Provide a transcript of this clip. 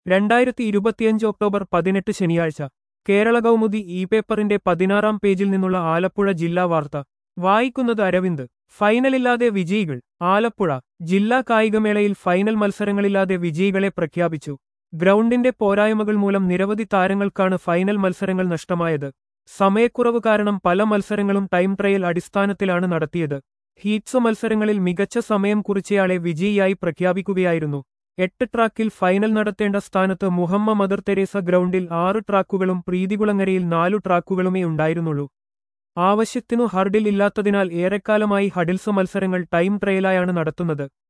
രണ്ടായിരത്തി ഇരുപത്തിയഞ്ച് ഒക്ടോബർ പതിനെട്ട് ശനിയാഴ്ച കേരള കൗമുദി ഇ പേപ്പറിന്റെ പതിനാറാം പേജിൽ നിന്നുള്ള ആലപ്പുഴ ജില്ലാ വാർത്ത വായിക്കുന്നത് അരവിന്ദ് ഫൈനലില്ലാതെ വിജയികൾ ആലപ്പുഴ ജില്ലാ കായികമേളയിൽ ഫൈനൽ മത്സരങ്ങളില്ലാതെ വിജയികളെ പ്രഖ്യാപിച്ചു ഗ്രൗണ്ടിന്റെ പോരായ്മകൾ മൂലം നിരവധി താരങ്ങൾക്കാണ് ഫൈനൽ മത്സരങ്ങൾ നഷ്ടമായത് സമയക്കുറവ് കാരണം പല മത്സരങ്ങളും ടൈം ട്രയൽ അടിസ്ഥാനത്തിലാണ് നടത്തിയത് ഹീറ്റ്സ് മത്സരങ്ങളിൽ മികച്ച സമയം കുറിച്ചയാളെ വിജയിയായി പ്രഖ്യാപിക്കുകയായിരുന്നു എട്ട് ട്രാക്കിൽ ഫൈനൽ നടത്തേണ്ട സ്ഥാനത്ത് മുഹമ്മ മദർ തെരേസ ഗ്രൗണ്ടിൽ ആറ് ട്രാക്കുകളും പ്രീതികുളങ്ങരയിൽ നാലു ട്രാക്കുകളുമേ ഉണ്ടായിരുന്നുള്ളൂ ആവശ്യത്തിനു ഹർഡിൽ ഇല്ലാത്തതിനാൽ ഏറെക്കാലമായി ഹഡിൽസ് മത്സരങ്ങൾ ടൈം ട്രയലായാണ് നടത്തുന്നത്